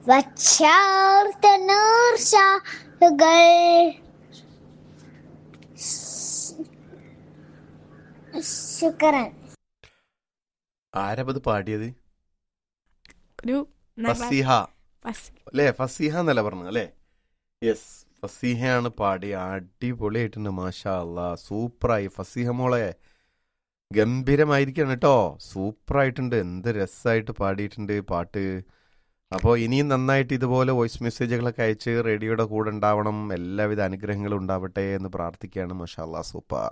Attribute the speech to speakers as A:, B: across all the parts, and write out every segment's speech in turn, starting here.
A: വച്ചാർത്ത നീർച്ചാലുകൾ ശുക്രൻ
B: ആരപ്പത് പാടിയത്
C: ഒരു ഒന്നാം ക്ലാസ്
B: ഫസീഹ
C: ഫസ്-
B: അല്ലേ ഫസീഹ എന്നല്ല പറഞ്ഞത് അല്ലേ യെസ് ഫസീഹയാണ് പാടി അടിപൊളിയായിട്ടുണ്ട് മാഷാ അല്ലാ സൂപ്പറായി ഫസീഹ മോളെ ഗംഭീരമായിരിക്കാണ് കേട്ടോ സൂപ്പറായിട്ടുണ്ട് എന്ത് രസമായിട്ട് പാടിയിട്ടുണ്ട് പാട്ട് അപ്പോൾ ഇനിയും നന്നായിട്ട് ഇതുപോലെ വോയിസ് മെസ്സേജുകളൊക്കെ അയച്ച് റേഡിയോയുടെ കൂടെ ഉണ്ടാവണം എല്ലാവിധ അനുഗ്രഹങ്ങളും ഉണ്ടാവട്ടെ എന്ന് പ്രാർത്ഥിക്കുകയാണ് മാഷാ അല്ലാ സൂപ്പർ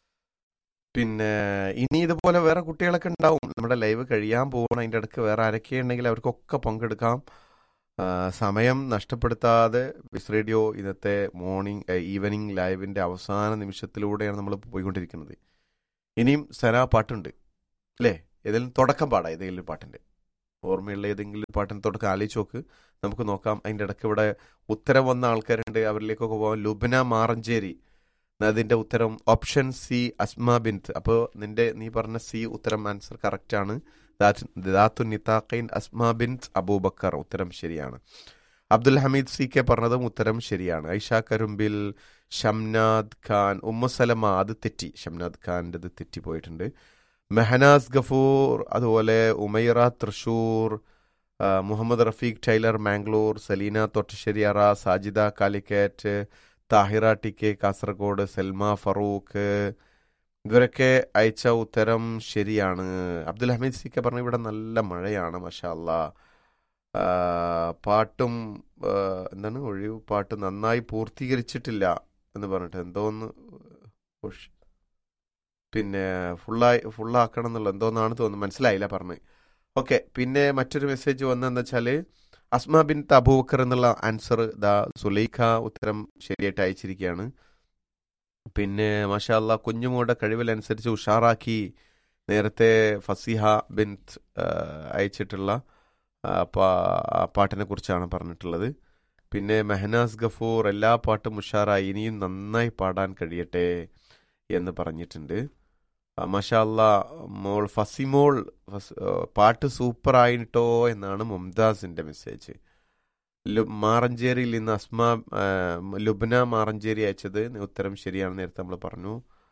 B: പിന്നെ ഇനി ഇതുപോലെ വേറെ കുട്ടികളൊക്കെ ഉണ്ടാവും നമ്മുടെ ലൈവ് കഴിയാൻ പോകണം അതിൻ്റെ ഇടയ്ക്ക് വേറെ ആരൊക്കെ ഉണ്ടെങ്കിൽ അവർക്കൊക്കെ പങ്കെടുക്കാം ആ, സമയം നഷ്ടപ്പെടുത്താതെ വിസ് റേഡിയോ ഇന്നത്തെ മോർണിംഗ് ഈവനിങ് ലൈവിൻ്റെ അവസാന നിമിഷത്തിലൂടെയാണ് നമ്മൾ പോയിക്കൊണ്ടിരിക്കുന്നത് ഇനിയും സന പാട്ടുണ്ട് അല്ലേ ഏതെങ്കിലും തുടക്കം പാടാം ഏതെങ്കിലും ഒരു പാട്ടിൻ്റെ ഓർമ്മയുള്ള ഏതെങ്കിലും ഒരു പാട്ടിന് തുടക്കം ആലോചിച്ച് നോക്ക് നമുക്ക് നോക്കാം അതിൻ്റെ ഇടയ്ക്ക് ഇവിടെ ഉത്തരം വന്ന ആൾക്കാരുണ്ട് അവരിലേക്കൊക്കെ പോകാം ലുബന മാറഞ്ചേരി അതിൻ്റെ ഉത്തരം ഓപ്ഷൻ സി അസ്മ ബിൻത്ത് അപ്പോൾ നിന്റെ നീ പറഞ്ഞ സി ഉത്തരം ആൻസർ കറക്റ്റ് ആണ് ദാത്തു നിതാഖൈൻ അസ്മ ബിൻത്ത് അബൂബക്കർ ഉത്തരം ശരിയാണ് അബ്ദുൽ ഹമീദ് സി കെ പറഞ്ഞതും ഉത്തരം ശരിയാണ് ഐഷ കരുമ്പിൽ ഷംനാദ് ഖാൻ ഉമ്മുസലമ അത് തെറ്റി ഷംനാദ് ഖാൻ്റെത് തെറ്റിപ്പോയിട്ടുണ്ട് മെഹനാസ് ഗഫൂർ അതുപോലെ ഉമൈറ തൃശൂർ ആ, മുഹമ്മദ് റഫീഖ് ടൈലർ മാംഗ്ലൂർ സലീന തൊട്ടശ്ശേരിയറ സാജിദ കാലിക്കറ്റ് താഹിറ ടി കെ കാസർഗോഡ് സൽമ ഫറൂഖ് ഇവരൊക്കെ അയച്ച ഉത്തരം ശരിയാണ് അബ്ദുൽ ഹമീദ് സി കെ പറഞ്ഞ ഇവിടെ നല്ല മഴയാണ് മഷാ അല്ലാ ആ, പാട്ടും ആ, എന്താണ് ഒഴിവ് പാട്ട് നന്നായി പൂർത്തീകരിച്ചിട്ടില്ല എന്ന് പറഞ്ഞിട്ട് എന്തോന്ന് ഉഷ്. പിന്നെ ഫുള്ളായി ഫുള്ളാക്കണം എന്നുള്ള എന്തോന്നാണ് തോന്നുന്നത് മനസ്സിലായില്ല പറഞ്ഞ് ഓക്കെ പിന്നെ മറ്റൊരു മെസ്സേജ് വന്നതെന്ന് വെച്ചാൽ അസ്മ ബിൻ അബൂബക്കർ എന്നുള്ള ആൻസർ ദാ സുലൈഖ ഉത്തരം ശരിയായിട്ട് അയച്ചിരിക്കുകയാണ് പിന്നെ മാഷാല്ല കുഞ്ഞുമോടെ കഴിവിലനുസരിച്ച് ഉഷാറാക്കി നേരത്തെ ഫസിഹ ബിൻ അയച്ചിട്ടുള്ള ആ, പാ- ആ പാട്ടിനെ കുറിച്ചാണ് പറഞ്ഞിട്ടുള്ളത് പിന്നെ മെഹനാസ് ഗഫൂർ എല്ലാ പാട്ടും ഉഷാറായി ഇനിയും നന്നായി പാടാൻ കഴിയട്ടെ എന്ന് പറഞ്ഞിട്ടുണ്ട് മഷാല്ല മോൾ ഫസിമോൾ ഫസ് ആ, പാട്ട് സൂപ്പറായിട്ടോ എന്നാണ് മുംതാസിൻ്റെ മെസ്സേജ് ലു- മാറഞ്ചേരിയിൽ നിന്ന് അസ്മ ആ, ലുബ്ന മാറഞ്ചേരി അയച്ചത് ഉത്തരം ശരിയാണ് നേരത്തെ നമ്മൾ പറഞ്ഞു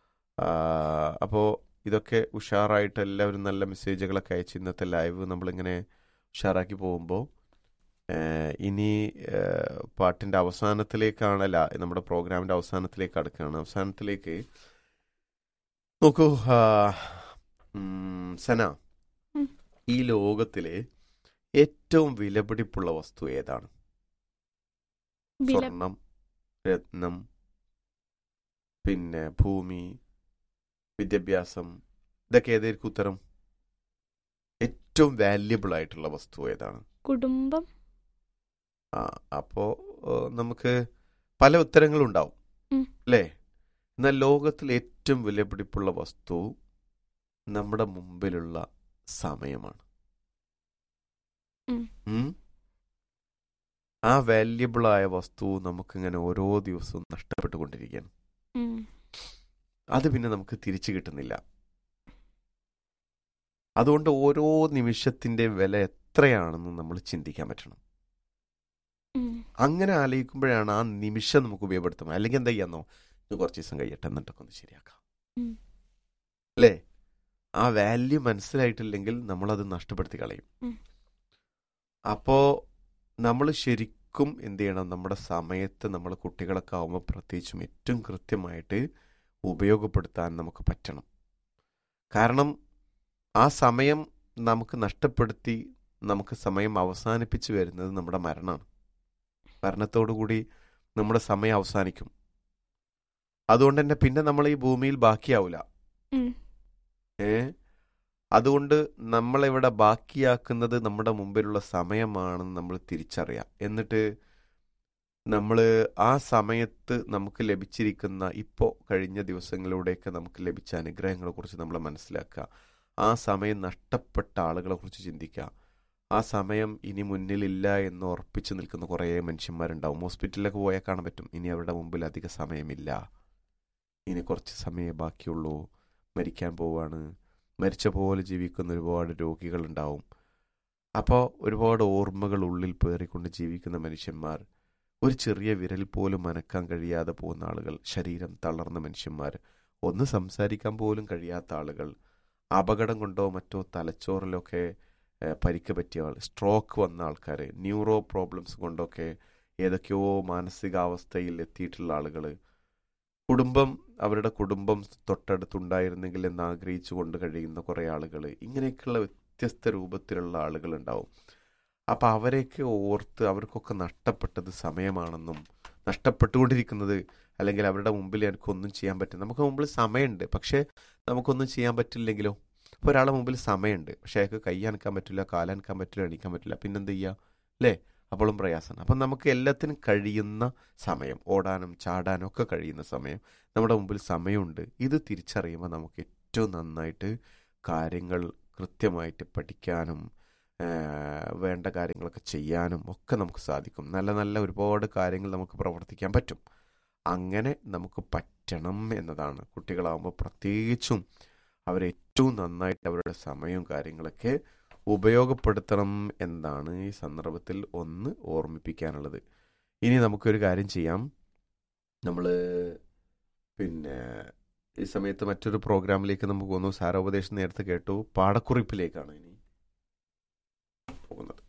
B: അപ്പോൾ ഇതൊക്കെ ഉഷാറായിട്ട് എല്ലാവരും നല്ല മെസ്സേജുകളൊക്കെ അയച്ച് ഇന്നത്തെ ലൈവ് നമ്മളിങ്ങനെ ഉഷാറാക്കി പോകുമ്പോൾ ഇനി പാട്ടിൻ്റെ അവസാനത്തിലേക്കാണല്ല നമ്മുടെ പ്രോഗ്രാമിൻ്റെ അവസാനത്തിലേക്ക് അടുക്കുകയാണ് അവസാനത്തിലേക്ക് നോക്കൂ ആ, ഉം, സന
C: ഉം.
B: ഈ ലോകത്തിലെ ഏറ്റവും വിലപിടിപ്പുള്ള വസ്തു ഏതാണ്
C: വില
B: സ്വർണം രത്നം പിന്നെ ഭൂമി വിദ്യാഭ്യാസം ഇതൊക്കെ ഏതായിരിക്കും ഉത്തരം ഏറ്റവും വാല്യബിൾ ആയിട്ടുള്ള വസ്തു ഏതാണ്
C: കുടുംബം
B: ആ അപ്പോൾ നമുക്ക് പല ഉത്തരങ്ങളും ഉണ്ടാവും
C: ഉം.
B: അല്ലേ എന്നാൽ ലോകത്തിൽ ഏറ്റവും വിലപിടിപ്പുള്ള വസ്തു നമ്മുടെ മുമ്പിലുള്ള സമയമാണ്
C: ഉം.
B: ഉം? ആ വാല്യബിളായ വസ്തു നമുക്കിങ്ങനെ ഓരോ ദിവസവും നഷ്ടപ്പെട്ടുകൊണ്ടിരിക്കുകയാണ്
C: ഉം.
B: അത് പിന്നെ നമുക്ക് തിരിച്ചു കിട്ടുന്നില്ല അതുകൊണ്ട് ഓരോ നിമിഷത്തിന്റെ വില എത്രയാണെന്ന് നമ്മൾ ചിന്തിക്കാൻ പറ്റണം
C: ഉം.
B: അങ്ങനെ ആലോചിക്കുമ്പോഴാണ് ആ നിമിഷം നമുക്ക് ഉപയോഗപ്പെടുത്തുന്നത് അല്ലെങ്കിൽ എന്താ ചെയ്യാന്നോ ഇത് കുറച്ച് ദിവസം കഴിയട്ടെ എന്നിട്ടൊക്കെ ഒന്ന് ശരിയാക്കാം
C: ഉം.
B: അല്ലേ ആ വാല്യൂ മനസ്സിലായിട്ടില്ലെങ്കിൽ നമ്മളത് നഷ്ടപ്പെടുത്തി കളയും
C: ഉം.
B: അപ്പോ നമ്മൾ ശരിക്കും എന്ത് ചെയ്യണം നമ്മുടെ സമയത്ത് നമ്മൾ കുട്ടികളൊക്കെ ആവുമ്പോൾ പ്രത്യേകിച്ചും ഏറ്റവും കൃത്യമായിട്ട് ഉപയോഗപ്പെടുത്താൻ നമുക്ക് പറ്റണം കാരണം ആ സമയം നമുക്ക് നഷ്ടപ്പെടുത്തി നമുക്ക് സമയം അവസാനിപ്പിച്ച് വരുന്നത് നമ്മുടെ മരണമാണ് മരണത്തോടുകൂടി നമ്മുടെ സമയം അവസാനിക്കും അതുകൊണ്ട് തന്നെ പിന്നെ നമ്മൾ ഈ ഭൂമിയിൽ ബാക്കിയാവില്ല
C: ഉം.
B: ഏ അതുകൊണ്ട് നമ്മളിവിടെ ബാക്കിയാക്കുന്നത് നമ്മുടെ മുമ്പിലുള്ള സമയമാണെന്ന് നമ്മൾ തിരിച്ചറിയാം എന്നിട്ട് നമ്മൾ ആ സമയത്ത് നമുക്ക് ലഭിച്ചിരിക്കുന്ന ഇപ്പോൾ കഴിഞ്ഞ ദിവസങ്ങളിലൂടെയൊക്കെ നമുക്ക് ലഭിച്ച അനുഗ്രഹങ്ങളെ കുറിച്ച് നമ്മൾ മനസ്സിലാക്കുക ആ സമയം നഷ്ടപ്പെട്ട ആളുകളെ കുറിച്ച് ചിന്തിക്കുക ആ സമയം ഇനി മുന്നിലില്ല എന്ന് ഉറപ്പിച്ചു നിൽക്കുന്ന കുറേ മനുഷ്യന്മാരുണ്ടാവും ഹോസ്പിറ്റലിലൊക്കെ പോയാൽ കാണാൻ പറ്റും ഇനി അവരുടെ മുമ്പിൽ അധിക സമയമില്ല ഇനി കുറച്ച് സമയമേ ബാക്കിയുള്ളൂ മരിക്കാൻ പോവാണ് മരിച്ച പോലെ ജീവിക്കുന്ന ഒരുപാട് രോഗികളുണ്ടാവും അപ്പോൾ ഒരുപാട് ഓർമ്മകൾ ഉള്ളിൽ പേറിക്കൊണ്ട് ജീവിക്കുന്ന മനുഷ്യന്മാർ ഒരു ചെറിയ വിരൽ പോലും അനക്കാൻ കഴിയാതെ പോകുന്ന ആളുകൾ ശരീരം തളർന്ന മനുഷ്യന്മാർ ഒന്ന് സംസാരിക്കാൻ പോലും കഴിയാത്ത ആളുകൾ അപകടം കൊണ്ടോ മറ്റോ തലച്ചോറിലൊക്കെ ഏഹ്, പരിക്ക് പറ്റിയ ആൾ സ്ട്രോക്ക് വന്ന ആൾക്കാർ ന്യൂറോ പ്രോബ്ലംസ് കൊണ്ടൊക്കെ ഏതൊക്കെയോ മാനസികാവസ്ഥയിൽ എത്തിയിട്ടുള്ള ആളുകൾ കുടുംബം അവരുടെ കുടുംബം തൊട്ടടുത്തുണ്ടായിരുന്നെങ്കിൽ എന്ന് ആഗ്രഹിച്ചു കൊണ്ട് കഴിയുന്ന കുറേ ആളുകൾ ഇങ്ങനെയൊക്കെയുള്ള വ്യത്യസ്ത രൂപത്തിലുള്ള ആളുകൾ ഉണ്ടാവും അപ്പം അവരെയൊക്കെ ഓർത്ത് അവർക്കൊക്കെ നഷ്ടപ്പെട്ടത് സമയമാണെന്നും നഷ്ടപ്പെട്ടുകൊണ്ടിരിക്കുന്നത് അല്ലെങ്കിൽ അവരുടെ മുമ്പിൽ എനിക്കൊന്നും ചെയ്യാൻ പറ്റും നമുക്ക് മുമ്പിൽ സമയമുണ്ട് പക്ഷേ നമുക്കൊന്നും ചെയ്യാൻ പറ്റില്ലെങ്കിലോ ഇപ്പോൾ ഒരാളുടെ മുമ്പിൽ സമയമുണ്ട് പക്ഷേ അയാൾക്ക് കൈ അനക്കാൻ പറ്റില്ല കാലനക്കാൻ പറ്റില്ല എണീക്കാൻ പറ്റില്ല പിന്നെന്ത് ചെയ്യുക അല്ലേ അപ്പോഴും പ്രയാസമാണ് അപ്പം നമുക്ക് എല്ലാത്തിനും കഴിയുന്ന സമയം ഓടാനും ചാടാനും ഒക്കെ കഴിയുന്ന സമയം നമ്മുടെ മുമ്പിൽ സമയമുണ്ട് ഇത് തിരിച്ചറിയുമ്പോൾ നമുക്ക് ഏറ്റവും നന്നായിട്ട് കാര്യങ്ങൾ കൃത്യമായിട്ട് പഠിക്കാനും ആ, വേണ്ട കാര്യങ്ങളൊക്കെ ചെയ്യാനും ഒക്കെ നമുക്ക് സാധിക്കും നല്ല നല്ല ഒരുപാട് കാര്യങ്ങൾ നമുക്ക് പ്രവർത്തിക്കാൻ പറ്റും അങ്ങനെ നമുക്ക് പറ്റണം എന്നതാണ് കുട്ടികളാകുമ്പോൾ പ്രത്യേകിച്ചും അവരേറ്റവും നന്നായിട്ട് അവരുടെ സമയവും കാര്യങ്ങളൊക്കെ ഉപയോഗപ്പെടുത്തണം എന്നാണ് ഈ സന്ദർഭത്തിൽ ഒന്ന് ഓർമ്മിപ്പിക്കാനുള്ളത് ഇനി നമുക്കൊരു കാര്യം ചെയ്യാം നമ്മൾ പിന്നെ ഈ സമയത്ത് മറ്റൊരു പ്രോഗ്രാമിലേക്ക് നമുക്ക് പോകുന്നു സാരോപദേശം നേരത്തെ കേട്ടു പാടക്കുറിപ്പിലേക്കാണ് ഇനി പോകുന്നത്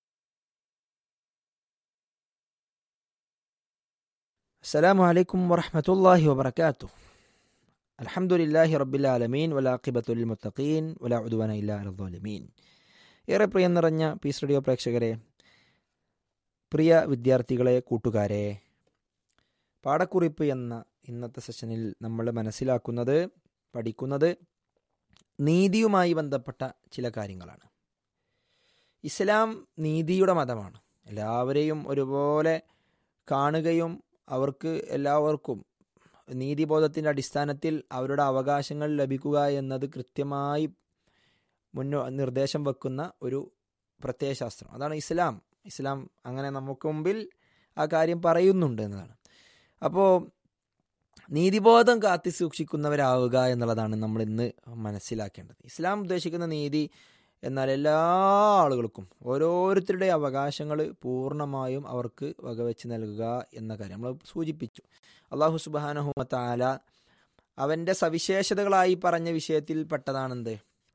D: السلام عليكم ورحمة الله وبركاته الحمد لله رب العالمين والعاقبة للمتقين ولا عدوان إلا على الظالمين ഏറെ പ്രിയം നിറഞ്ഞ പീസ് റേഡിയോ പ്രേക്ഷകരെ പ്രിയ വിദ്യാർത്ഥികളെ കൂട്ടുകാരെ പാടക്കുറിപ്പ് എന്ന ഇന്നത്തെ സെഷനിൽ നമ്മൾ മനസ്സിലാക്കുന്നത് പഠിക്കുന്നത് നീതിയുമായി ബന്ധപ്പെട്ട ചില കാര്യങ്ങളാണ് ഇസ്ലാം നീതിയുടെ മതമാണ് എല്ലാവരെയും ഒരുപോലെ കാണുകയും അവർക്ക് എല്ലാവർക്കും നീതിബോധത്തിൻ്റെ അടിസ്ഥാനത്തിൽ അവരുടെ അവകാശങ്ങൾ ലഭിക്കുക എന്നത് കൃത്യമായി മുന്നോ നിർദ്ദേശം വെക്കുന്ന ഒരു പ്രത്യയശാസ്ത്രം അതാണ് ഇസ്ലാം ഇസ്ലാം അങ്ങനെ നമുക്ക് മുമ്പിൽ ആ കാര്യം പറയുന്നുണ്ട് എന്നതാണ് അപ്പോൾ നീതിബോധം കാത്തി സൂക്ഷിക്കുന്നവരാവുക എന്നുള്ളതാണ് നമ്മൾ ഇന്ന് മനസ്സിലാക്കേണ്ടത് ഇസ്ലാം ഉദ്ദേശിക്കുന്ന നീതി എന്നാൽ എല്ലാ ആളുകൾക്കും ഓരോരുത്തരുടെ അവകാശങ്ങൾ പൂർണ്ണമായും അവർക്ക് വകവെച്ച് നൽകുക എന്ന കാര്യം നമ്മൾ സൂചിപ്പിച്ചു അള്ളാഹു സുബാനഹുമത്താല അവൻ്റെ സവിശേഷതകളായി പറഞ്ഞ വിഷയത്തിൽ പെട്ടതാണെന്ത്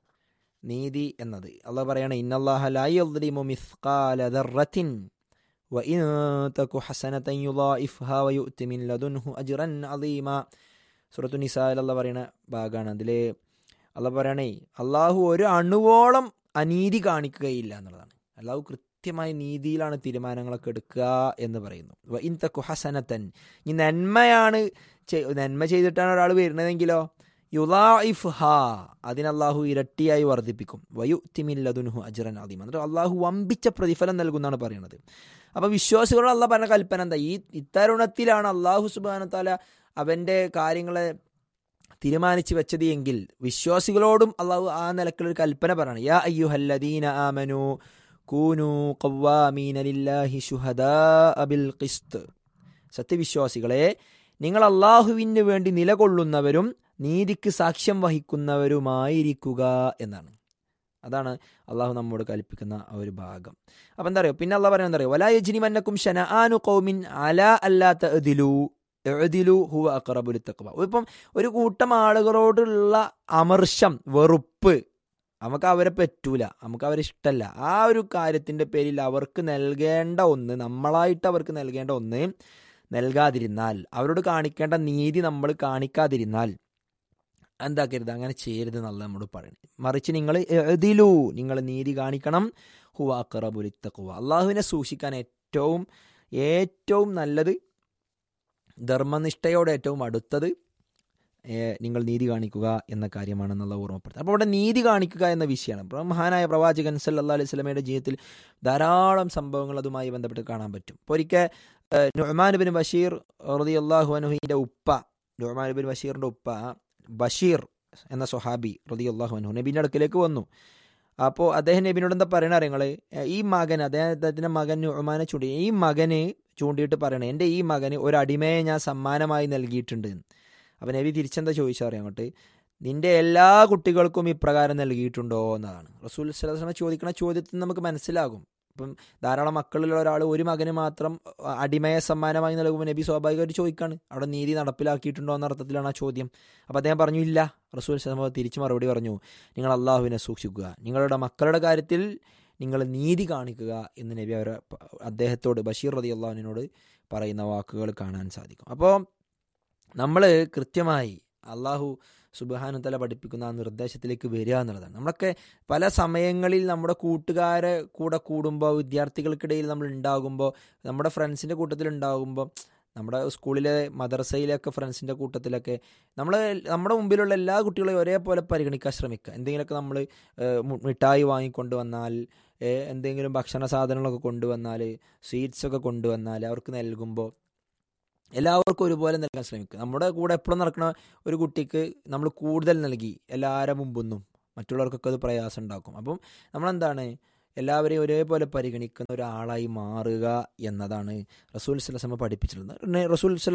D: നീതി എന്നത് അള്ളാഹ് പറയണ ഇന്നല്ലാഹ ലാ യദ്ലിമു മിസ്ഖാല ദർറത്തിൻ وإن تك حسنة يضاعفها ويؤت من لدنه أجرا عظيما സൂറത്തു നിസായിൽ അല്ല പറയുന്ന ഭാഗമാണ് അതിൽ അല്ല പറയണേ അള്ളാഹു ഒരു അണുവോളം അനീതി കാണിക്കുകയില്ല എന്നുള്ളതാണ് അള്ളാഹു കൃത്യമായ നീതിയിലാണ് തീരുമാനങ്ങളൊക്കെ എടുക്കുക എന്ന് പറയുന്നു വ ഇൻ തക്കു ഹസനത്തൻ ഈ നന്മയാണ് ചെ- നന്മ ചെയ്തിട്ടാണ് ഒരാൾ വരുന്നതെങ്കിലോ യുലാഇഫ് ഹാ അതിന് അള്ളാഹു ഇരട്ടിയായി വർദ്ധിപ്പിക്കും വയു തിമില്ലതുനുഹു അജറൻ ആദിം എന്നിട്ട് അള്ളാഹു വമ്പിച്ച പ്രതിഫലം നൽകുന്നതാണ് പറയുന്നത് അപ്പൊ വിശ്വാസികളോട് അള്ളാഹ് പറഞ്ഞ കൽപ്പന എന്താ ഈ ഇത്തരുണത്തിലാണ് അള്ളാഹു സുബാനത്താല അവന്റെ കാര്യങ്ങളെ തീരുമാനിച്ചു വെച്ചത് എങ്കിൽ വിശ്വാസികളോടും അള്ളാഹു ആ നിലക്കുള്ള ഒരു കൽപ്പന പറയണം യാ അയ്യുഹല്ലദീന ആമനു കൂനു ഖവ്വാമീന ലില്ലാഹി ശുഹദാ ബിൽ ഖിസ്ത് സത്യവിശ്വാസികളെ നിങ്ങൾ അള്ളാഹുവിന് വേണ്ടി നിലകൊള്ളുന്നവരും നീതിക്ക് സാക്ഷ്യം വഹിക്കുന്നവരുമായിരിക്കുക എന്നാണ് അതാണ് അള്ളാഹു നമ്മോട് കൽപ്പിക്കുന്ന ആ ഒരു ഭാഗം അപ്പം എന്താ പറയുക പിന്നെ അള്ളാഹ് പറയുന്നത് എന്താ പറയുക വലായജിനി മന്നക്കും ഷനആനു കൗമിൻ അല അല്ലാത്ത എതിലു എഴുതിലു ഹുവ അക്റബുൽ തക്വ ഇപ്പം ഒരു കൂട്ടം ആളുകളോടുള്ള അമർഷം വെറുപ്പ് നമുക്ക് അവരെ പറ്റൂല നമുക്ക് അവരെ ഇഷ്ടമല്ല ആ ഒരു കാര്യത്തിന്റെ പേരിൽ അവർക്ക് നൽകേണ്ട ഒന്ന് നമ്മളായിട്ട് അവർക്ക് നൽകേണ്ട ഒന്ന് നൽകാതിരുന്നാൽ അവരോട് കാണിക്കേണ്ട നീതി നമ്മൾ കാണിക്കാതിരുന്നാൽ എന്താക്കരുത് അങ്ങനെ ചെയ്യരുത് എന്നുള്ള നമ്മോട് പറയുന്നത് മറിച്ച് നിങ്ങൾ എഴുതിലൂ നിങ്ങൾ നീതി കാണിക്കണം ഹുവ അക്റബുലിത്തക്കുവ അള്ളാഹുവിനെ സൂക്ഷിക്കാൻ ഏറ്റവും ഏറ്റവും നല്ലത് ധർമ്മനിഷ്ഠയോടെ ഏറ്റവും അടുത്തത് ഏ, നിങ്ങൾ നീതി കാണിക്കുക എന്ന കാര്യമാണെന്നുള്ള ഓർമ്മപ്പെടുത്തുന്നത് അപ്പോൾ ഇവിടെ നീതി കാണിക്കുക എന്ന വിഷയമാണ് അപ്പോൾ മഹാനായ പ്രവാചകൻ സല്ലല്ലാഹു അലൈഹി സ്വലമയുടെ ജീവിതത്തിൽ ധാരാളം സംഭവങ്ങൾ അതുമായി ബന്ധപ്പെട്ട് കാണാൻ പറ്റും ഇപ്പോൾ ഒരിക്കൽ നുഹ്മാൻ ബിൻ ബഷീർ റതി അള്ളാഹു അനുഹിൻ്റെ ഉപ്പ നുഹ്മാൻ ബിൻ ബഷീറിൻ്റെ ഉപ്പ ബഷീർ എന്ന സ്വഹാബി റതി അള്ളാഹു അനുഹു നബീൻ്റെ അടുക്കലേക്ക് വന്നു അപ്പോൾ അദ്ദേഹം നബിനോട് എന്താ പറയണ അറിയങ്ങൾ ഈ മകൻ അദ്ദേഹത്തിൻ്റെ മകൻ നുഹ്മാനെ ചൂണ്ടി ഈ മകന് ചൂണ്ടിയിട്ട് പറയണേ എൻ്റെ ഈ മകന് ഒരു അടിമയെ ഞാൻ സമ്മാനമായി നൽകിയിട്ടുണ്ട് എന്ന്. അപ്പോൾ നബി തിരിച്ചെന്താ ചോദിച്ചാൽ അറിയാം അങ്ങോട്ട് നിന്റെ എല്ലാ കുട്ടികൾക്കും ഇപ്രകാരം നൽകിയിട്ടുണ്ടോ എന്നതാണ് റസൂൽ സ്വലമ ചോദിക്കുന്ന ചോദ്യത്തിൽ നിന്ന് നമുക്ക് മനസ്സിലാകും ഇപ്പം ധാരാളം മക്കളുള്ള ഒരാൾ ഒരു മകന് മാത്രം അഹ്, അടിമയെ സമ്മാനമായി നൽകുമ്പോൾ നബി സ്വാഭാവികമായിട്ട് ചോദിക്കാണ് അവിടെ നീതി നടപ്പിലാക്കിയിട്ടുണ്ടോ എന്ന അർത്ഥത്തിലാണ് ആ ചോദ്യം അപ്പോൾ അദ്ദേഹം പറഞ്ഞു ഇല്ല റസൂൽ സ്വലമ തിരിച്ചു മറുപടി പറഞ്ഞു നിങ്ങൾ അള്ളാഹുവിനെ സൂക്ഷിക്കുക നിങ്ങളുടെ മക്കളുടെ കാര്യത്തിൽ നിങ്ങൾ നീതി കാണിക്കുക എന്ന് നബി അവരെ പ- അദ്ദേഹത്തോട് ബഷീർ റതി അള്ളാഹുവിനോട് പറയുന്ന വാക്കുകൾ കാണാൻ സാധിക്കും അപ്പോൾ നമ്മൾ കൃത്യമായി അള്ളാഹു സുബാനുത്തല പഠിപ്പിക്കുന്ന ആ നിർദ്ദേശത്തിലേക്ക് വരിക എന്നുള്ളതാണ് നമ്മളൊക്കെ പല സമയങ്ങളിൽ നമ്മുടെ കൂട്ടുകാരെ കൂടെ കൂടുമ്പോൾ വിദ്യാർത്ഥികൾക്കിടയിൽ നമ്മൾ ഉണ്ടാകുമ്പോൾ നമ്മുടെ ഫ്രണ്ട്സിൻ്റെ കൂട്ടത്തിൽ ഉണ്ടാകുമ്പോൾ നമ്മുടെ സ്കൂളിലെ മദ്രസയിലൊക്കെ ഫ്രണ്ട്സിൻ്റെ കൂട്ടത്തിലൊക്കെ നമ്മൾ നമ്മുടെ മുമ്പിലുള്ള എല്ലാ കുട്ടികളെയും ഒരേപോലെ പരിഗണിക്കാൻ ശ്രമിക്കുക എന്തെങ്കിലുമൊക്കെ നമ്മൾ മിഠായി വാങ്ങിക്കൊണ്ട് വന്നാൽ ഏഹ്, എന്തെങ്കിലും ഭക്ഷണ സാധനങ്ങളൊക്കെ കൊണ്ടുവന്നാൽ സ്വീറ്റ്സ് ഒക്കെ കൊണ്ടുവന്നാൽ അവർക്ക് നൽകുമ്പോൾ എല്ലാവർക്കും ഒരുപോലെ നൽകാൻ ശ്രമിക്കുക നമ്മുടെ കൂടെ എപ്പോഴും നടക്കുന്ന ഒരു കുട്ടിക്ക് നമ്മൾ കൂടുതൽ നൽകി എല്ലാവരുടെ മുമ്പൊന്നും മറ്റുള്ളവർക്കൊക്കെ അത് പ്രയാസം ഉണ്ടാക്കും അപ്പം നമ്മളെന്താണ് എല്ലാവരെയും ഒരേപോലെ പരിഗണിക്കുന്ന ഒരാളായി മാറുക എന്നതാണ് റസൂൽ സ്വലസമ പഠിപ്പിച്ചിട്ടുള്ളത് റസൂൽ സ്വല